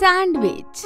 sandwich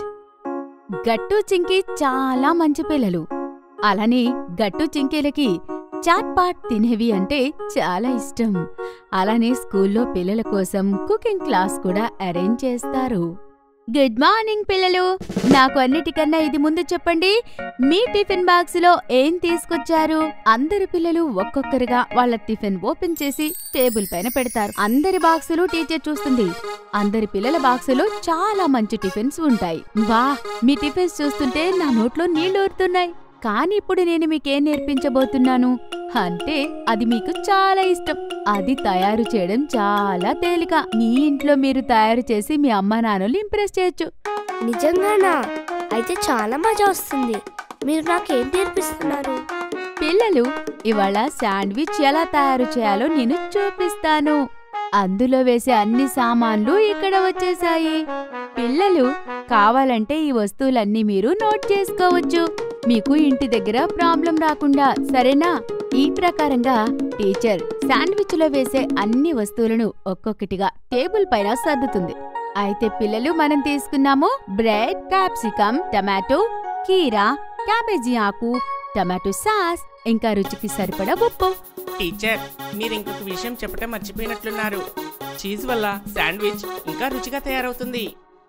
గట్టు చింకి చాలా మంచి పిల్లలు అలానే గట్టు చింకీలకి చాట్ పాట్ తినేవి అంటే చాలా ఇష్టం అలానే స్కూల్లో పిల్లల కోసం కుకింగ్ క్లాస్ కూడా అరేంజ్ చేస్తారు గుడ్ మార్నింగ్ పిల్లలు నాకు అన్నిటికన్నా ఇది ముందు చెప్పండి మీ టిఫిన్ బాక్స్ లో ఏం తీసుకొచ్చారు అందరి పిల్లలు ఒక్కొక్కరుగా వాళ్ళ టిఫిన్ ఓపెన్ చేసి టేబుల్ పైన పెడతారు అందరి బాక్సులు టీచర్ చూస్తుంది అందరి పిల్లల బాక్సులో చాలా మంచి టిఫిన్స్ ఉంటాయి వా మీ టిఫిన్స్ చూస్తుంటే నా నోట్లో నీళ్లు ఊరుతున్నాయి కానీ ఇప్పుడు నేను మీకేం నేర్పించబోతున్నాను అంటే అది మీకు చాలా ఇష్టం అది తయారు చేయడం చాలా తేలిక మీ ఇంట్లో మీరు తయారు చేసి మీ అమ్మా నాన్నలు ఇంప్రెస్ చేయొచ్చు నిజంగానా అయితే చాలా మజా వస్తుంది మీరు నాకేం నేర్పిస్తున్నారు పిల్లలు ఇవాళ శాండ్విచ్ ఎలా తయారు చేయాలో నేను చూపిస్తాను అందులో వేసే అన్ని సామాన్లు ఇక్కడ వచ్చేసాయి పిల్లలు కావాలంటే ఈ వస్తువులన్నీ మీరు నోట్ చేసుకోవచ్చు మీకు ఇంటి దగ్గర ప్రాబ్లం రాకుండా సరేనా ఈ ప్రకారంగా టీచర్ శాండ్విచ్ లో వేసే అన్ని వస్తువులను ఒక్కొక్కటిగా టేబుల్ పైన సర్దుతుంది అయితే పిల్లలు మనం తీసుకున్నాము బ్రెడ్ క్యాప్సికమ్ టమాటో కీరా క్యాబేజీ ఆకు టమాటో సాస్ ఇంకా రుచికి సరిపడా ఉప్పు టీచర్ మీరు ఇంకొక విషయం చెప్పటం మర్చిపోయినట్లున్నారు చీజ్ వల్ల శాండ్విచ్ ఇంకా రుచిగా తయారవుతుంది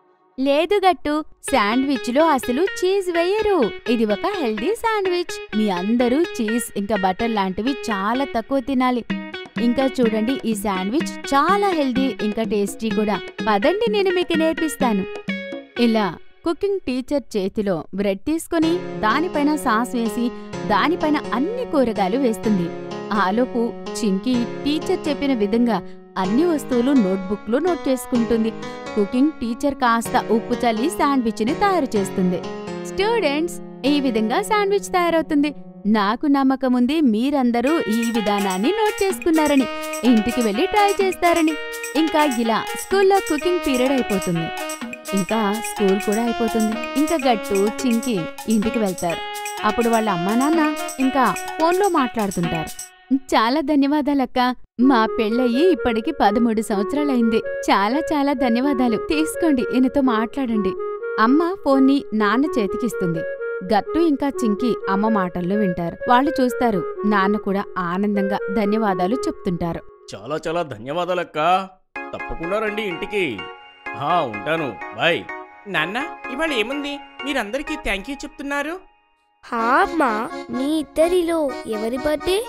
లేదు గట్టు శాండ్విచ్ లో అసలు చీజ్ వేయరు ఇది ఒక హెల్దీ శాండ్విచ్ మీ అందరూ చీజ్ ఇంకా బటర్ లాంటివి చాలా తక్కువ తినాలి ఇంకా చూడండి ఈ శాండ్విచ్ చాలా హెల్దీ ఇంకా టేస్టీ కూడా పదండి నేను మీకు నేర్పిస్తాను ఇలా కుకింగ్ టీచర్ చేతిలో బ్రెడ్ తీసుకొని దానిపైన సాస్ వేసి దానిపైన అన్ని కూరగాయలు వేస్తుంది ఆలోపు చింకి టీచర్ చెప్పిన విధంగా అన్ని వస్తువులు నోట్బుక్లో నోట్ చేసుకుంటుంది కుకింగ్ టీచర్ కాస్త ఉప్పు చల్లి శాండ్విచ్ ని తయారు చేస్తుంది స్టూడెంట్స్ ఈ విధంగా శాండ్విచ్ తయారవుతుంది నాకు నమ్మకం ఉంది మీరందరూ ఈ విధానాన్ని నోట్ చేసుకున్నారని ఇంటికి వెళ్లి ట్రై చేస్తారని ఇంకా ఇలా స్కూల్లో కుకింగ్ పీరియడ్ అయిపోతుంది ఇంకా స్కూల్ కూడా అయిపోతుంది ఇంకా గట్టు చింకి ఇంటికి వెళ్తారు అప్పుడు వాళ్ళ అమ్మా నాన్న ఇంకా ఫోన్లో మాట్లాడుతుంటారు చాలా ధన్యవాదాలక్క మా పెళ్ళయి ఇప్పటికి పదమూడు సంవత్సరాలైంది చాలా చాలా ధన్యవాదాలు తీసుకోండి ఈయనతో మాట్లాడండి అమ్మ ఫోన్ని నాన్న చేతికిస్తుంది గట్టు ఇంకా చింకి అమ్మ మాటల్లో వింటారు వాళ్ళు చూస్తారు నాన్న కూడా ఆనందంగా ధన్యవాదాలు చెప్తుంటారు చాలా చాలా ధన్యవాదాలక్క తప్పకుండా రండి ఇంటికి హా ఉంటాను బాయ్ నాన్న ఇవాళ ఏముంది మీరందరికీ థ్యాంక్ యూ చెప్తున్నారు హా అమ్మా మీ ఇద్దరిలో ఎవరి బర్త్డే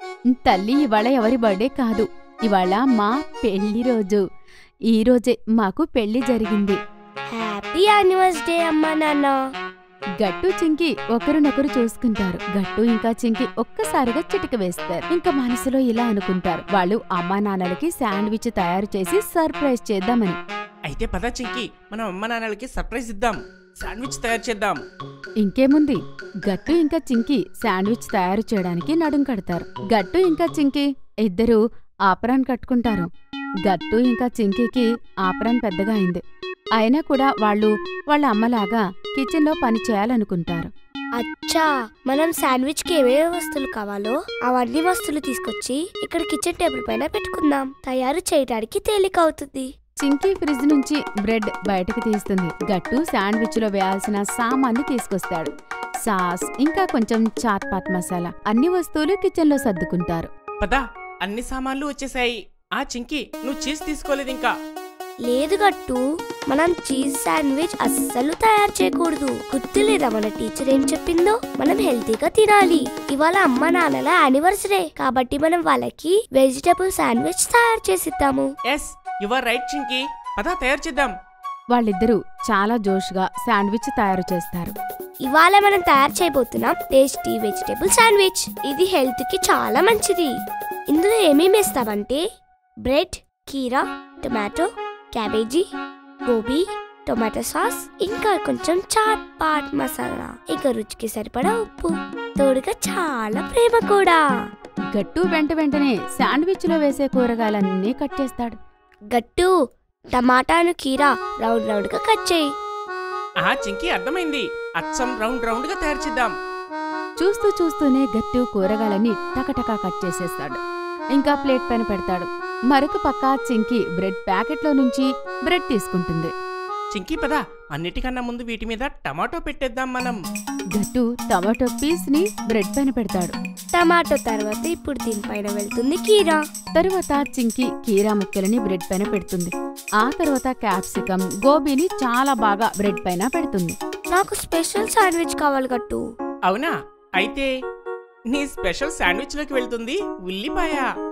తల్లి ఇవాళ ఎవరి బర్త్డే కాదు ఇవాళ మా పెళ్లి రోజు ఈ రోజే మాకు పెళ్లి జరిగింది హ్యాపీ యానివర్సరీ అమ్మా నాన్న గట్టు చింకి ఒకరినొకరు చూసుకుంటారు గట్టు ఇంకా చింకి ఒక్కసారిగా చిటిక వేస్తారు ఇంకా మనసులో ఇలా అనుకుంటారు వాళ్ళు అమ్మా నాన్నలకి శాండ్విచ్ తయారు చేసి సర్ప్రైజ్ చేద్దామని అయితే పద చింకి మనం అమ్మ నాన్నలకి సర్ప్రైజ్ ఇద్దాం శాండ్విచ్ తయారు చేద్దాం ఇంకేముంది గట్టు ఇంకా చింకి శాండ్విచ్ తయారు చేయడానికి నడుం కడతారు గట్టు ఇంకా చింకి ఇద్దరూ ఆపరాన్ కట్టుకుంటారు గట్టు ఇంకా చింకీకి ఆపరాన్ పెద్దగా అయింది అయినా కూడా వాళ్ళు వాళ్ళ అమ్మలాగా కిచెన్లో పని చేయాలనుకుంటారు అచ్చా మనం శాండ్విచ్ కి ఏమేమి వస్తువులు కావాలో అవన్నీ వస్తువులు తీసుకొచ్చి ఇక్కడ కిచెన్ టేబుల్ పైన పెట్టుకుందాం తయారు చేయడానికి తేలిక అవుతుంది చింకీ ఫ్రిడ్జ్ నుంచి బ్రెడ్ బయటకు తీస్తుంది గట్టు శాండ్విచ్ లో వేయాల్సిన సామాన్ని తీసుకొస్తాడు సాస్ ఇంకా కొంచెం చాట్ పాట్ మసాలా అన్ని వస్తువులు కిచెన్ లో సర్దుకుంటారు పద అన్ని సామాన్లు వచ్చేసాయి ఆ చింకి నువ్వు చీజ్ తీసుకోలేదు ఇంకా లేదు గట్టు మనం చీజ్ శాండ్విచ్ అస్సలు తయారు చేయకూడదు గుర్తులేదా మన టీచర్ ఏం చెప్పిందో మనం హెల్తీగా తినాలి ఇవాళ అమ్మ నాన్నల యానివర్సరీ కాబట్టి మనం వాళ్ళకి వెజిటబుల్ శాండ్విచ్ తయారు చేసిద్దాము ఎస్ యువర్ రైట్ చింకి పద తయారు చేద్దాం వాళ్ళిద్దరూ చాలా జోష్గా శాండ్విచ్ తయారు చేస్తారు ఇవాళ మనం తయారు చేయబోతున్నాం టేస్టీ వెజిటేబుల్ శాండ్విచ్ ఇది హెల్త్ కి చాలా మంచిది ఇందులో ఏమేమి వేస్తామంటే బ్రెడ్ కీరా టొమాటో క్యాబేజీ గోబీ టొమాటో సాస్ ఇంకా కొంచెం చాట్ పాట్ మసాలా ఇంకా రుచికి సరిపడా ఉప్పు తోడుగా చాలా ప్రేమ కూడా గట్టు వెంట వెంటనే శాండ్విచ్ లో వేసే కూరగాయలన్నీ కట్ చేస్తాడు గట్టు టమాటాను కీరా రౌండ్ రౌండ్ గా కట్ చేయి ఆ చింకి అర్థమైంది అచ్చం రౌండ్ రౌండ్ గా తయారు చేద్దాం చూస్తూ చూస్తూనే గట్టు కూరగాయలని టకటకా కట్ చేసేస్తాడు ఇంకా ప్లేట్ పైన పెడతాడు మరొక పక్క చింకి బ్రెడ్ ప్యాకెట్లో నుంచి బ్రెడ్ తీసుకుంటుంది చింకీ పద అన్నిటికన్నా ముందు వీటి మీద టమాటో పెట్టేద్దాం మనం గట్టు టమాటో పీస్ ని బ్రెడ్ పైన పెడతాడు టమాటో తర్వాత ఇప్పుడు దీనిపైన వెళ్తుంది కీరా తరువాత చింకి కీరా ముక్కలని బ్రెడ్ పైన పెడుతుంది ఆ తర్వాత క్యాప్సికం గోబీని చాలా బాగా బ్రెడ్ పైన పెడుతుంది నాకు స్పెషల్ శాండ్విచ్ కావాలి గట్టు అవునా అయితే నీ స్పెషల్ శాండ్విచ్లోకి వెళ్తుంది ఉల్లిపాయ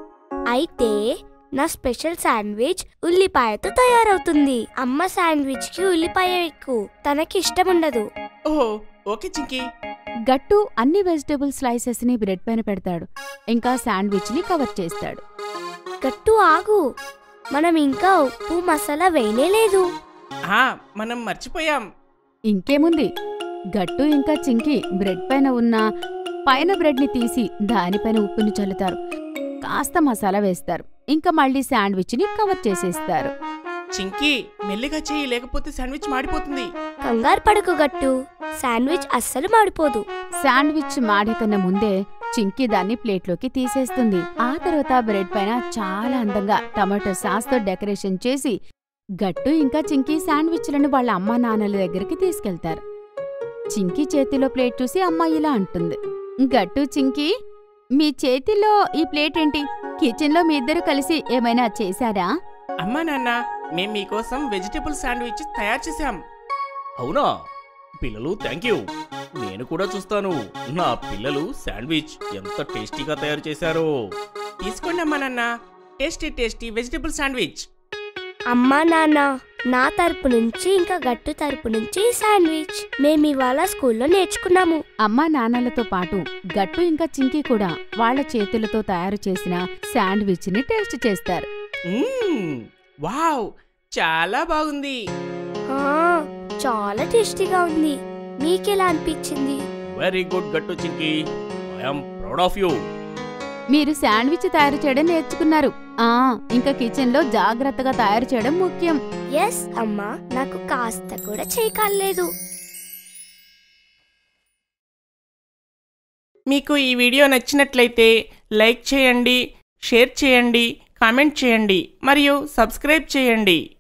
అయితే నా స్పెషల్ శాండ్విచ్ ఉల్లిపాయతో తయారవుతుంది అమ్మ శాండ్విచ్ కి ఉల్లిపాయ ఎక్కువ తనకి ఇష్టం ఉండదు ఓహో ఓకే చింకీ గట్టు అన్ని వెజిటబుల్ స్లైసెస్ ని బ్రెడ్ పైన పెడతాడు ఇంకా శాండ్విచ్ ని కవర్ చేస్తాడు గట్టు ఆగు మనం ఇంకా ఉప్పు మసాలా వేయనే లేదు ఆ మనం మర్చిపోయాం ఇంకేముంది గట్టు ఇంకా చింకి బ్రెడ్ పైన ఉన్న పైన బ్రెడ్ ని తీసి దానిపైన ఉప్పుని చల్లుతారు కాస్త మసాలా వేస్తారు ఇంకా మళ్ళీ శాండ్విచ్ ని కవర్ చేసేస్తారు చింకీ మెల్లిగా చెయ్యి లేకపోతే శాండ్విచ్ మాడిపోతుంది కంగారు పడకు గట్టు శాండ్విచ్ అస్సలు మాడిపోదు శాండ్విచ్ మాడే కన్నా ముందే చింకి దాన్ని ప్లేట్లోకి తీసేస్తుంది ఆ తర్వాత బ్రెడ్ పైన చాలా అందంగా టమాటో సాస్ తో డెకరేషన్ చేసి గట్టు ఇంకా చింకి శాండ్విచ్లను వాళ్ళ అమ్మా నాన్నల దగ్గరికి తీసుకెళ్తారు చింకి చేతిలో ప్లేట్ చూసి అమ్మ ఇలా అంటుంది గట్టు చింకి మీ చేతిలో ఈ ప్లేట్ ఏంటి కిచెన్లో మీ ఇద్దరు కలిసి ఏమైనా చేశారా అమ్మా నాన్న మేం మీకోసం వెజిటేబుల్ శాండ్విచ్ తయారు చేశాం అవునా పిల్లలు థ్యాంక్ యూ నేను కూడా చూస్తాను నా పిల్లలు శాండ్విచ్ ఎంత టేస్టీగా తయారు చేశారో తీసుకోండి అమ్మా నాన్న టేస్టీ టేస్టీ వెజిటేబుల్ శాండ్విచ్ అమ్మా నాన్న నా తరపు నుంచి ఇంకా గట్టు తరపు నుంచి శాండ్విచ్ మేము ఇవాళ స్కూల్లో నేర్చుకున్నాము అమ్మా నాన్నలతో పాటు గట్టు ఇంకా చింకి కూడా వాళ్ళ చేతులతో తయారు చేసిన శాండ్విచ్ ని టేస్ట్ చేస్తారు మ్మ్, వావ్ చాలా బాగుంది ఆ, చాలా టేస్టీగా ఉంది మీకెలా అనిపించింది వెరీ గుడ్ గట్టు Chinki I'm proud of you మీరు శాండ్విచ్ తయారు చేయడం నేర్చుకున్నారు ఆ ఇంకా కిచెన్ లో జాగ్రత్తగా తయారు చేయడం ముఖ్యం ఎస్ అమ్మా నాకు కాస్త కూడా చేయకాలేదు మీకు ఈ వీడియో నచ్చినట్లయితే లైక్ చేయండి షేర్ చేయండి కామెంట్ చేయండి మరియు సబ్స్క్రైబ్ చేయండి